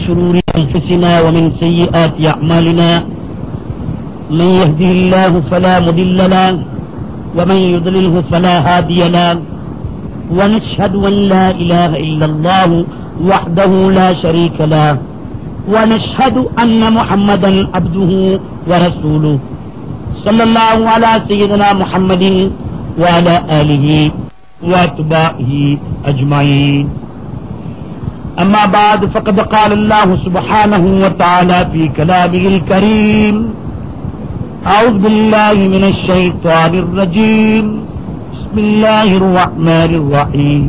شرور أنفسنا ومن سيئات أعمالنا من يهده الله فلا مضل له ومن يضلله فلا هادي له ونشهد أن لا إله إلا الله وحده لا شريك له ونشهد أن محمدا عبده ورسوله صلى الله على سيدنا محمد وعلى آله واتباعه أجمعين أما بعد فقد قال الله سبحانه وتعالى في كلامه الكريم أعوذ بالله من الشيطان الرجيم بسم الله الرحمن الرحيم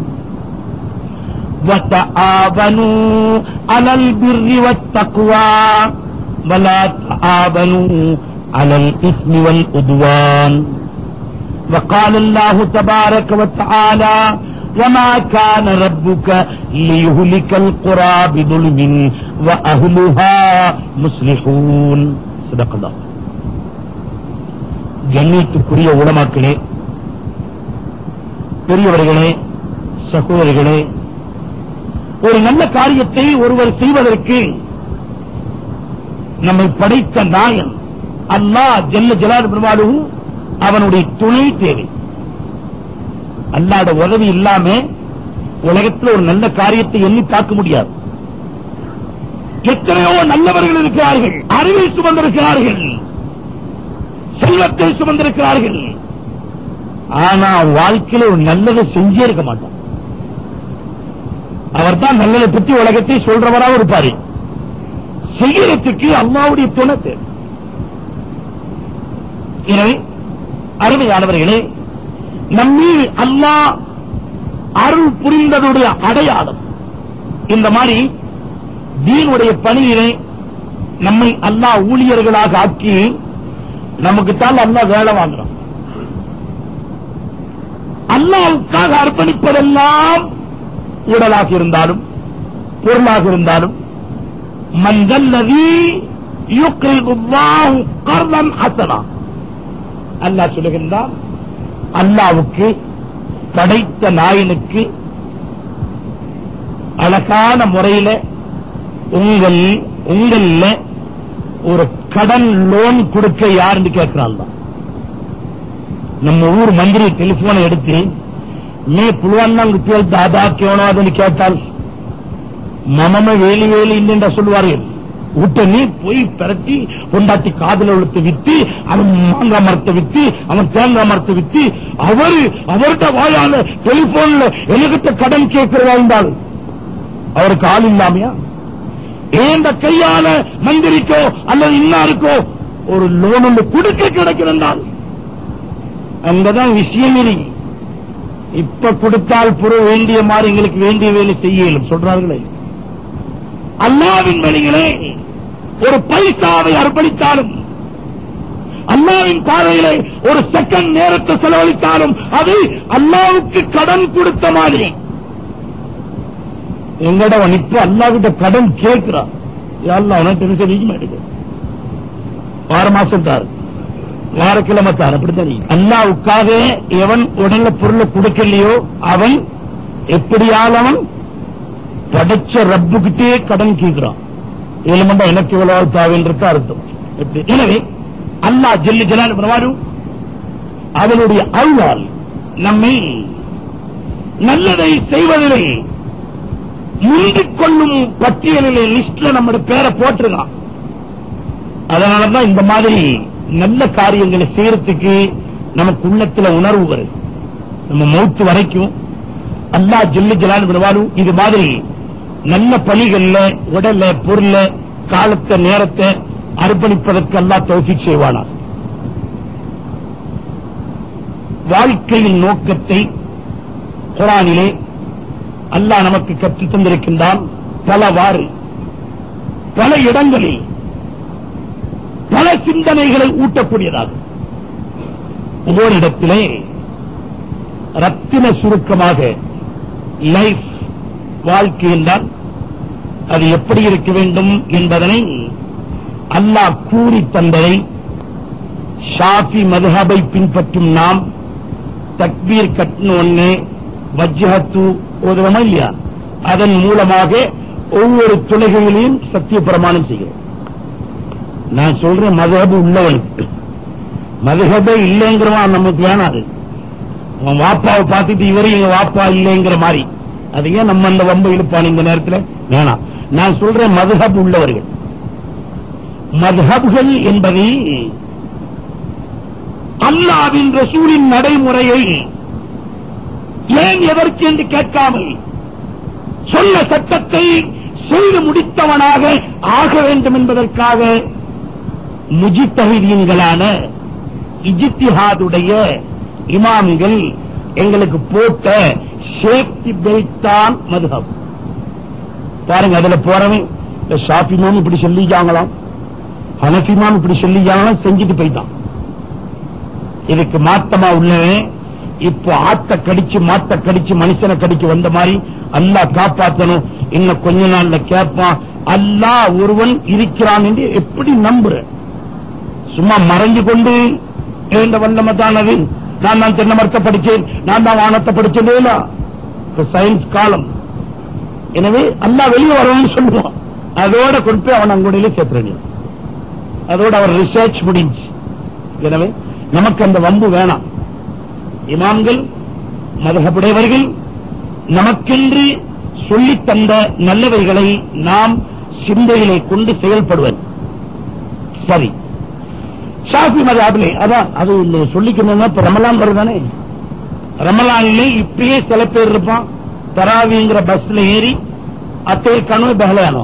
وتعاونوا على البر والتقوى ولا تعاونوا على الإثم والعدوان وقال الله تبارك وتعالى وما كان ربك ليهلك القرى بظلم وأهلها مصلحون صدق الله கண்ணியத்துக்குரிய உலமாக்களே பெரியவர்களே சகோதரிகளே ஒரு நல்ல காரியத்தை ஒருவர் செய்வதற்கு நம்மை படைத்த நாயன் அல்லாஹ் ஜல்ல ஜலால் பெருமாடு அவனுடைய துணை தேவை அல்லாட உதவி இல்லாம உலகத்தில் ஒரு நல்ல காரியத்தை எண்ணி பார்க்க முடியாது எத்தனையோ நல்லவர்கள் இருக்கிறார்கள் அறிவை சுமந்திருக்கிறார்கள் செல்வத்தை சுமந்திருக்கிறார்கள் ஆனா வாழ்க்கையில ஒரு நல்லதை செஞ்சே இருக்க மாட்டான் அவர் தான் நல்லதை பற்றி உலகத்தை சொல்றவராக இருப்பாரு செய்யறதுக்கு அம்மாவுடைய துணை தேவை எனவே அருமையானவர்களே நம்மீது அல்லாஹ் அருள் புரிந்ததுடைய அடையாளம் இந்த மாதிரி தீனுடைய பணியிலே நம்மை அல்லாஹ் ஊழியர்களாக ஆக்கி நமக்கு தான் அல்லாஹ் வேலை வாங்குறோம் அல்லாவுக்காக அர்ப்பணிப்பதெல்லாம் உடலாக இருந்தாலும் பொருளாக இருந்தாலும் மந்தல்லதி யுக்ரிபுல்லாஹு கர்தன் ஹசனா அல்லாஹ் சொல்லுகின்றான் அல்லாவுக்கு படைத்த நாயனுக்கு அழகான முறையில உங்கள் உங்கள ஒரு கடன் லோன் கொடுக்க யாருன்னு கேட்கிறான் நம்ம ஊர் மந்திரி டெலிபோனை எடுத்து மே புல்வான் தாதா கேவனோ அதுன்னு கேட்டால் மமம வேலி வேலி இந்த சொல்லுவார்கள் விட்ட நீ போய் பிரட்டி கொண்டாட்டி காதல உளுத்து வித்து அவன் மாங்காய் மரத்தை வித்து அவன் தேங்காய் மரத்தை வித்து அவரு அவர்கிட்ட வாயால டெலிபோன்ல என்கிட்ட கடன் கேட்கிறதா இருந்தால் அவருக்கு ஆள் இல்லாமையா ஏந்த கையால மந்திரிக்கோ அல்லது இன்னாருக்கோ ஒரு லோன் ஒன்று கொடுக்க கிடைக்கிறால் அங்கதான் விஷயம் இல்லை இப்ப கொடுத்தால் புற வேண்டிய மாதிரி எங்களுக்கு வேண்டிய வேலை செய்ய இயலும் சொல்றார்களே அல்லாவின் வழிகளே ஒரு பைசாவை அர்ப்பணித்தாலும் அல்லாவின் பாதையிலே ஒரு செகண்ட் நேரத்தை செலவழித்தாலும் அது அல்லாவுக்கு கடன் கொடுத்த மாதிரி எங்கடவன் இப்ப அல்லாவிட்ட கடன் கேட்கிறான் அல்லா அவன் டென்ஷன் வைக்க மாட்டேங்குது வார மாசம் தாரு வாரக்கிழமை தார் அப்படித்தான் அல்லாவுக்காக எவன் உடல்ல பொருளை கொடுக்கலையோ அவன் எப்படியால் அவன் படைச்ச ரப்புகிட்டே கடன் கேட்கிறான் ஏழுமண்டா எனக்கு இவ்வளவு தாவின்றது அர்த்தம் எப்படி எனவே அல்லா ஜெல்லி ஜலால் பிரமாரும் அவனுடைய அருளால் நம்மை நல்லதை செய்வதிலே முந்திக் கொள்ளும் பட்டியலிலே லிஸ்ட்ல நம்முடைய பேரை போட்டிருக்கான் அதனாலதான் இந்த மாதிரி நல்ல காரியங்களை செய்யறதுக்கு நமக்கு உள்ளத்துல உணர்வு வருது நம்ம மௌத்து வரைக்கும் அல்லா ஜெல்லி ஜலால் விடுவாலும் இது மாதிரி நல்ல பணிகள்ல உடல்ல பொருள்ல காலத்தை நேரத்தை அர்ப்பணிப்பதற்கு அல்லா தௌஃபிக் செய்வானா வாழ்க்கையின் நோக்கத்தை குரானிலே அல்லாஹ் நமக்கு கற்றுத் தந்திருக்கின்றான் பலவாறு பல இடங்களில் பல சிந்தனைகளை ஊட்டக்கூடியதாக ஓரிடத்திலே ரத்தின சுருக்கமாக லைஃப் வாழ்க்கை என்றால் அது எப்படி இருக்க வேண்டும் என்பதனை அல்லாஹ் கூறி தந்ததை ஷாஃபி மதுஹபை பின்பற்றும் நாம் தக்பீர் கட்டின ஒன்னே வஜ்ஹத்து ஓதுவமா இல்லையா அதன் மூலமாக ஒவ்வொரு துளைகளிலையும் சத்திய பிரமாணம் செய்கிறோம் நான் சொல்றேன் மதஹபு உள்ளவனுக்கு மதஹபே இல்லைங்கிறவன் நமக்கு வேணாது அவன் வாப்பாவை பார்த்துட்டு இவரு எங்க வாப்பா இல்லைங்கிற மாதிரி அது ஏன் நம்ம அந்த வம்பு இழுப்பான் இந்த நேரத்தில் வேணாம் நான் சொல்றேன் மதுஹப் உள்ளவர்கள் மதுஹப்கள் என்பதை அல்லாவின் ரசூலின் நடைமுறையை ஏன் எதற்கு என்று கேட்காமல் சொன்ன சட்டத்தை செய்து முடித்தவனாக ஆக வேண்டும் என்பதற்காக முஜித்தகிதீன்களான இஜித்திஹாதுடைய இமாம்கள் எங்களுக்கு போட்ட சேஃப்டி பெல்ட் தான் மதுஹப் பாருங்க அதுல போறவன் இந்த ஷாஃபி மாம் இப்படி சொல்லிச்சாங்களாம் ஹனஃபி மாம் இப்படி சொல்லிச்சாங்களாம் செஞ்சுட்டு போயிட்டான் இதுக்கு மாத்தமா உள்ளவன் இப்போ ஆத்த கடிச்சு மாத்த கடிச்சு மனுஷனை கடிச்சு வந்த மாதிரி அல்லாஹ் காப்பாத்தணும் இன்னும் கொஞ்ச நாள்ல கேட்பான் அல்லாஹ் ஒருவன் இருக்கிறான் என்று எப்படி நம்புற சும்மா மறைஞ்சு கொண்டு எழுந்த வல்லமை தான் அது நான் தான் தென்னை மரத்தை படிச்சேன் நான் தான் வானத்தை படிச்சதே சயின்ஸ் காலம் எனவே அல்லாஹ் வெளியே வரணும்னு சொல்லுவான் அதோட கொண்டு போய் அவன் அங்குடையில சேர்த்துறீங்க அதோட அவர் ரிசர்ச் முடிஞ்சு எனவே நமக்கு அந்த வம்பு வேணாம் இமாம்கள் மதகப்புடையவர்கள் நமக்கென்று சொல்லித் தந்த நல்லவைகளை நாம் சிந்தையிலே கொண்டு செயல்படுவது சரி ஷாஃபி மதாபிலே அதான் அது இந்த சொல்லிக்கணும்னா இப்ப ரமலான் வருதானே ரமலானிலே இப்பயே சில பேர் இருப்பான் தராவிங்கிற பஸ்ல ஏறி அத்தே கனவு பகலையானோ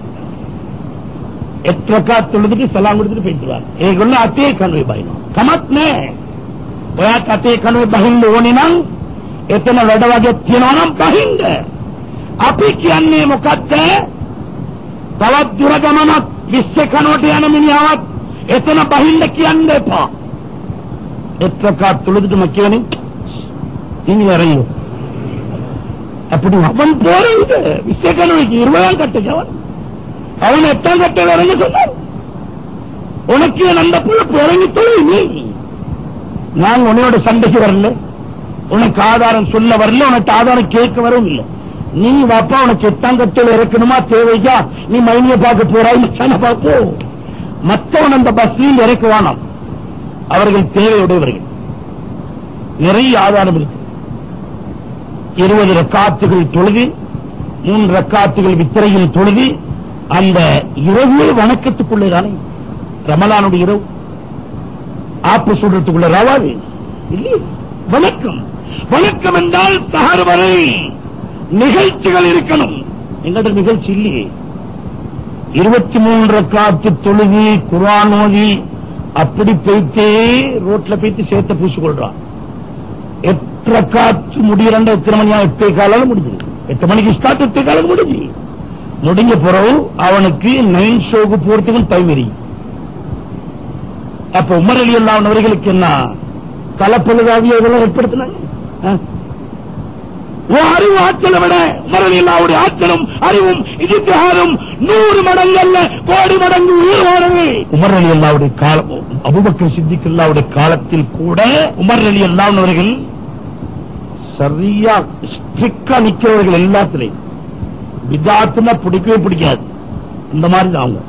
எத்தக்கா தொழுதுட்டு சலாம் கொடுத்துட்டு போயிட்டுவார் ஏகுள்ள அத்தே கனவு பாயினோம் கமத் மே ඔයාත් අතේ කනුවේ බහින්න ඕනේ නම් එතන වැඩ වගේ තියනවා නම් බහින්න. අපි කියන්නේ මොකද්ද? තවත් දුර ගමනක් විශ්ව කනුවට යන මිනිහවත් එතන බහින්න කියන්න එපා. එත්‍රකා තුළුදුම කියන්නේ இனி இறங்கும் அப்படி அவன் போறது விஸ்வ கணுவைக்கு இருபதாம் கட்டுச்சவன் அவன் எட்டாம் கட்டையில் இறங்க சொன்னான் உனக்கு என் அந்த பொழப்பு இறங்கி தொழில் நீ நான் உன்னையோட சண்டைக்கு வரல உனக்கு ஆதாரம் சொல்ல வரல உனக்கு ஆதாரம் கேட்க வரவும் இல்லை நீ வாப்பா உனக்கு எட்டாம் கட்டில் இறக்கணுமா தேவையா நீ மைனிய பார்க்க போறாய் மச்சான பார்ப்போ மத்தவன் அந்த பஸ்ஸில் இறக்க வேணாம் அவர்கள் தேவையுடையவர்கள் நிறைய ஆதாரம் இருக்கு இருபது ரக்காத்துகள் தொழுது மூன்று ரக்காத்துகள் வித்திரையில் தொழுது அந்த இரவு வணக்கத்துக்குள்ளேதானே ரமலானுடைய இரவு ஆப்பு சுடுறதுக்குள்ள ரவாது இல்லையே வணக்கம் வணக்கம் என்றால் சஹர் வரை நிகழ்ச்சிகள் இருக்கணும் எங்கள்ட்ட நிகழ்ச்சி இல்லையே இருபத்தி மூன்று காத்து தொழுதி குர்ஆன் ஓதி அப்படி போயிட்டே ரோட்ல போயிட்டு சேர்த்த பூசி கொள்றான் எட்டு காத்து முடியறண்ட எத்தனை மணியா எட்டே காலம் முடிஞ்சது எட்டு மணிக்கு ஸ்டார்ட் எட்டே காலம் முடிஞ்சு முடிஞ்ச பிறகு அவனுக்கு நைன் ஷோக்கு போறதுக்கும் டைம் இருக்கு அப்ப உமர் அலி அல்லாஹ் அவர்களுக்கு என்ன கலப்பழுதாவிய இதெல்லாம் ஏற்படுத்தினாங்க ஆ? உன் அறிவு ஆற்றலை விட உமர் அலி அல்லாவுடைய ஆற்றலும் அறிவும் இஜித்திஹாரும் நூறு மடங்கு அல்ல கோடி மடங்கு உயர்வானது உமர் அலி அல்லாவுடைய காலம் அபுபக்கர் சித்திக் அல்லாவுடைய காலத்தில் கூட உமர் அலி அல்லாஹ் அவர்கள் சரியா ஸ்ட்ரிக்டா நிக்கிறவர்கள் எல்லாத்திலையும் விதாத்துனா பிடிக்கவே பிடிக்காது இந்த மாதிரி தான் அவங்க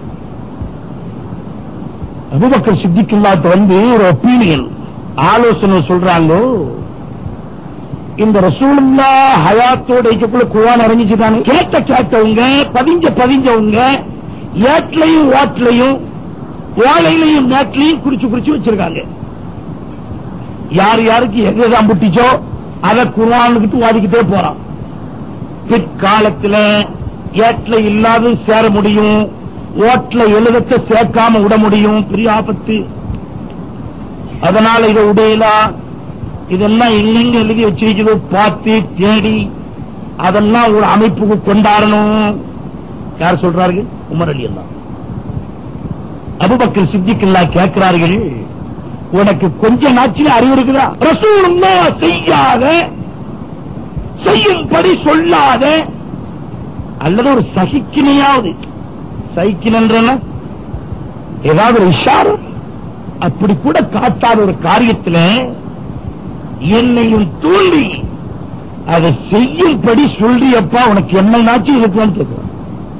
அபுபக்கர் சித்திக்குல்லாட்ட வந்து ஒரு ஒப்பீனியன் ஆலோசனை சொல்றாங்க இந்த ரசூலுல்லா ஹயாத்தோட இருக்கக்குள்ள குவான் இறங்கிச்சுதானே கேட்ட கேட்டவங்க பதிஞ்ச பதிஞ்சவங்க ஏட்லையும் ஓட்லையும் ஓலையிலையும் மேட்லையும் குறிச்சு குறிச்சு வச்சிருக்காங்க யார் யாருக்கு எது எதான் புட்டிச்சோ அதை குர்ஆனுக்கிட்டு வாதிக்கிட்டே போறான் பிற்காலத்துல ஏட்ல இல்லாத சேர முடியும் ஓட்ல எழுதத்தை சேர்க்காம விட முடியும் பெரிய ஆபத்து அதனால இதை உடையலாம் இதெல்லாம் எங்கெங்க எழுதி வச்சிருக்கிறதோ பார்த்து தேடி அதெல்லாம் ஒரு அமைப்புக்கு கொண்டாடணும் யார் சொல்றார்கள் உமர் அலி எல்லாம் அபுபக்கர் சித்திக்கல்லா கேட்கிறார்கள் உனக்கு கொஞ்ச நாச்சில அறிவு இருக்குதா ரசூலுல்லா செய்யாத செய்யும்படி சொல்லாத அல்லது ஒரு சகிக்கினையாவது சைக்கிள் என்றன ஏதாவது ஒரு இஷாரம் அப்படி கூட காட்டாத ஒரு காரியத்துல என்னையும் தூண்டி அதை செய்யும்படி சொல்றியப்பா உனக்கு என்ன நாச்சு இருக்குன்னு கேட்கிறான்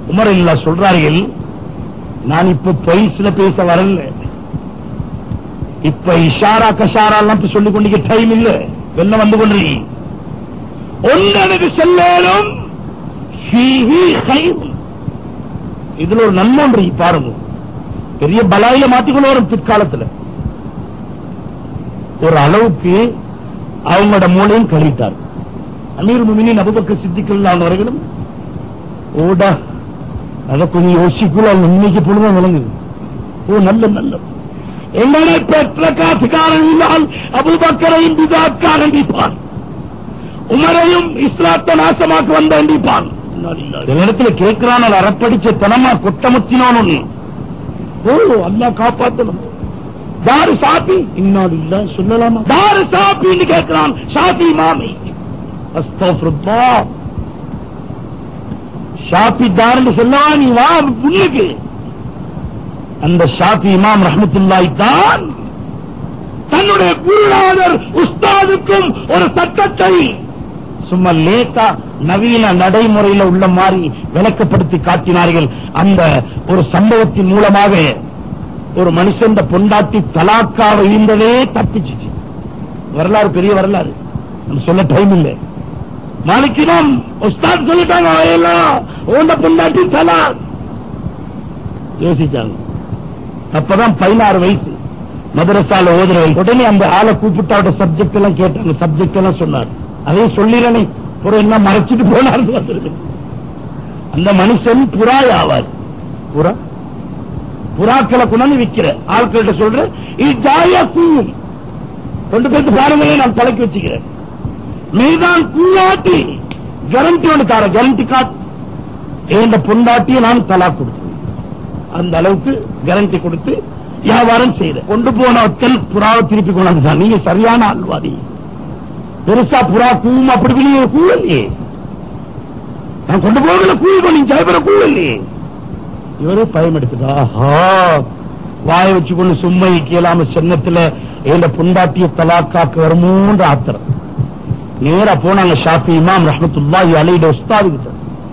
உமர் இல்லா சொல்றார்கள் நான் இப்ப பொய்ஸ்ல பேச வரல இப்ப இஷாரா கஷாரா எல்லாம் இப்ப சொல்லிக் கொண்டிருக்க டைம் இல்ல வெள்ள வந்து கொண்டிருக்கீங்க ஒன்றனுக்கு செல்லாலும் ஃபீஹி கைரும். இதுல ஒரு நன்மை ஒன்று இருக்கு, பாருங்க பெரிய பலாயில மாத்திக்கொண்டு வரும் பிற்காலத்துல ஒரு அளவுக்கு அவங்களோட மூளையும் கழித்தார் அமீர் முமினின் அபுபக்கர் சித்திகள் அவர்களும் ஓடா அத கொஞ்சம் யோசிக்குள்ள அவங்க இன்னைக்கு பொழுதும் விளங்குது ஓ நல்ல நல்ல எங்களை பெற்ற காசுக்காரன் இல்லால் அபுபக்கரையும் பிதாக்காக நிற்பான் உமரையும் இஸ்லாத்தை நாசமாக்க வந்த எண்டிப்பான் சில இடத்துல கேட்கிறான் அது அறப்படிச்ச தனமா கொட்டமுத்தினான் ஒண்ணு ஓ அல்லா காப்பாத்தணும் தாரு சாப்பி இன்னாடு இல்ல சொல்லலாமா தாரு சாப்பின்னு கேட்கிறான் ஷாபி மாமி அஸ்தோஃபிருல்லாஹ் ஷாபி தாருன்னு சொல்லவா நீ வா புண்ணுக்கு அந்த ஷாபி இமாம் ரஹமத்துல்லாஹி தான் தன்னுடைய குருநாதர் உஸ்தாதுக்கும் ஒரு சட்டத்தை சும்மா லேட்டா நவீன நடைமுறையில உள்ள மாதிரி விளக்கப்படுத்தி காட்டினார்கள் அந்த ஒரு சம்பவத்தின் மூலமாக ஒரு மனுஷன் பொண்டாட்டி தலாக்காக இருந்ததே தப்பிச்சிச்சு வரலாறு பெரிய வரலாறு நம்ம சொல்ல டைம் இல்லை நாளைக்கு நாம் உஸ்தாத் சொல்லிட்டாங்க எல்லாம் உண்ட பொண்டாட்டி தலாக் யோசிச்சாங்க அப்பதான் பதினாறு வயசு மதரசால ஓதுற வயசு. உடனே அந்த ஆளை கூப்பிட்டு அவட சப்ஜெக்ட் எல்லாம் கேட்டாங்க சப்ஜெக்ட் எல்லாம் சொன்னார் அதையும் சொல்லிடனே புறம் என்ன மறைச்சிட்டு போனார் வந்துருக்கு அந்த மனுஷன் புறா ஆவார் புறா புறாக்களை கொண்டாந்து விக்கிற ஆட்கள்கிட்ட சொல்ற இது ஜாலியா கூவும் கொண்டு போயிட்டு பாருங்களே நான் பழக்கி வச்சுக்கிறேன் மீதான் கூவாட்டி கேரண்டி ஒன்று தார கேரண்டி கார்டு இந்த பொண்டாட்டியை நான் தலா கொடுத்தேன் அந்த அளவுக்கு கேரண்டி கொடுத்து வியாபாரம் செய்த கொண்டு போன ஒத்தல் புறாவை திருப்பி கொண்டாந்து நீங்க சரியான ஆள்வாதி பெருசா புறா கூவும் அப்படி நீங்க கூவலையே நான் கொண்டு போகல கூவி நீங்க ஜெயபுர கூவலையே இவரே பயம் எடுத்துட்டா ஆஹா வாய வச்சு கொண்டு சும்மா கேளாம சின்னத்துல இந்த பொண்டாட்டிய தலாக்காக்கு வருமோன்ற ஆத்திரம் நேரா போனாங்க ஷாஃபி இமாம் ரஹமத்துல்லாஹி அலைஹி உஸ்தாது கிட்ட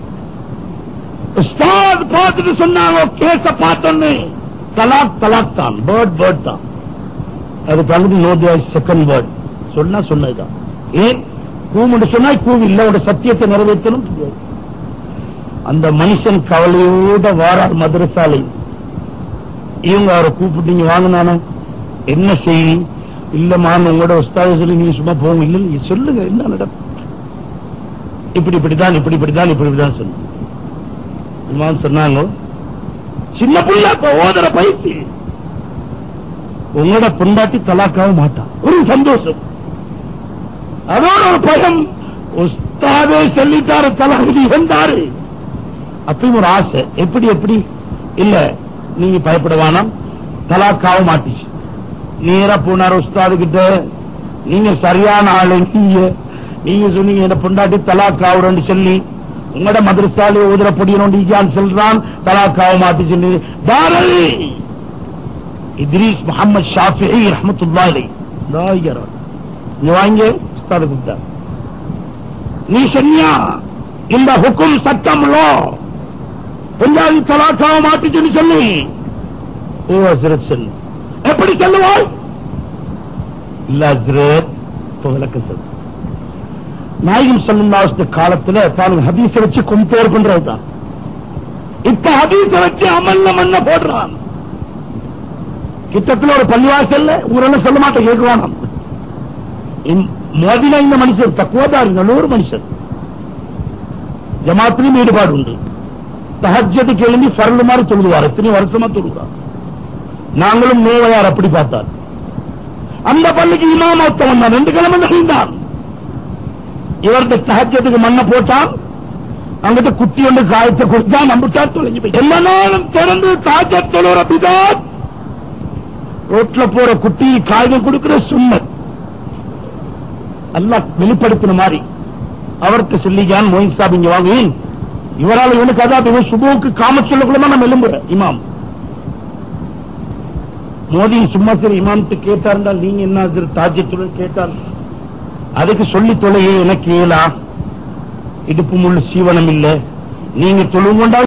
உஸ்தாத் பார்த்துட்டு சொன்னாங்க கேஸ பார்த்தோன்னு தலாக் தலாக் தான் பேர்ட் பேர்ட் தான் அது தகுதி நோ செகண்ட் வேர்ட் சொன்னா சொன்னதுதான் ஏன் கூமுண்டு சொன்னா கூவு இல்ல ஒரு சத்தியத்தை நிறைவேற்றணும் தெரியாது. அந்த மனுஷன் கவலையோட வாரார் மதுரசாலை இவங்க அவரை கூப்பிட்டீங்க வாங்கினானா என்ன செய்தி இல்லம்மா உங்களோட உஸ்தாத சொல்லி நீங்க சும்மா போங்க இல்ல நீங்க சொல்லுங்க என்ன நடக்கும் இப்படி இப்படிதான் இப்படி இப்படிதான் இப்படி இப்படிதான் சொல்லுங்க இமாம் சொன்னாங்க சின்ன புள்ள இப்ப ஓதுற பயிற்சி உங்களோட பொண்டாட்டி தலாக்காக மாட்டான் ஒரு சந்தோஷம் அதோட ஒரு பயம் உஸ்தாதே சொல்லிட்டாரு தலாகுதி வந்தாரு அப்பயும் ஒரு ஆசை எப்படி எப்படி இல்ல நீங்க பயப்பட வேணாம் தலாக்காக மாட்டிச்சு நேரா போனார் உஸ்தாது கிட்ட நீங்க சரியான ஆளு நீங்க நீங்க சொன்னீங்க என்ன பொண்டாட்டி தலாக்காவுறன்னு சொல்லி உங்களோட மதரசாலே ஊதுற பொடியனோண்டு ஈஜான் சொல்றான் தலாக்காவ மாட்டி சொல்லி தாரதி இத்ரீஸ் முகமது ஷாஃபி ரஹமத்துல்லா இலை நீ வாங்க உஸ்தாது கூப்பிட்டா நீ சொன்னியா இந்த ஹுக்கும் சட்டம் லோ பொஞ்சாதி தலாக்காவ மாட்டிச்சுன்னு சொல்லி ஓ ஹசரத் சொல்லு எப்படி சொல்லுவாய் இல்ல ஹசரத் இப்ப விளக்கம் சொல்லு நாயகம் சல்லாஸ்து காலத்துல பாருங்க ஹதீஸ வச்சு கம்பேர் பண்றதுதான் இப்ப ஹதீஸ வச்சு அமல்ல மண்ண போடுறான் கிட்டத்துல ஒரு பள்ளிவாசல்ல ஊரெல்லாம் சொல்ல மாட்டேன் கேட்குவான் மோதினா இந்த மனுஷர் தக்குவதாரி நல்ல ஒரு மனுஷர் ஜமாத்திலையும் ஈடுபாடு உண்டு தஹஜத்துக்கு எழுந்தி பரல் மாதிரி தொழுவார் எத்தனை வருஷமா தொழுகிறார் நாங்களும் நோவையார் அப்படி பார்த்தார் அந்த பள்ளிக்கு இமாம் ஒருத்தன் வந்தான் ரெண்டு கிழமை நகழ்ந்தான் இவர்கிட்ட தஹஜத்துக்கு மண்ணை போட்டான் அங்கிட்ட குட்டி ஒன்று காயத்தை கொடுத்தா நம்பிட்டா தொலைஞ்சு போய் எல்லா நாளும் திறந்து தாஜத் தொழுற பிதாத் ரோட்ல போற குட்டி காயம் கொடுக்கிற சுண்ணத் அல்லாஹ் வெளிப்படுத்தின மாதிரி அவர்கிட்ட சொல்லிக்கான் மோயின் சாப் இங்க வாங்க ஏன் இவரால் இவனுக்கு அதான் இவன் சுபோக்கு காம சொல்லக்குள்ளமா நம்ம எலும்புற இமாம் மோதி சும்மா சரி இமாம்கிட்ட கேட்டாருந்தா நீங்க என்ன தாஜத்துடன் கேட்டார் அதுக்கு சொல்லி தொலையே எனக்கு இயலா இடுப்பு முள்ளு சீவனம் இல்ல நீங்க தொழுங்கொண்டா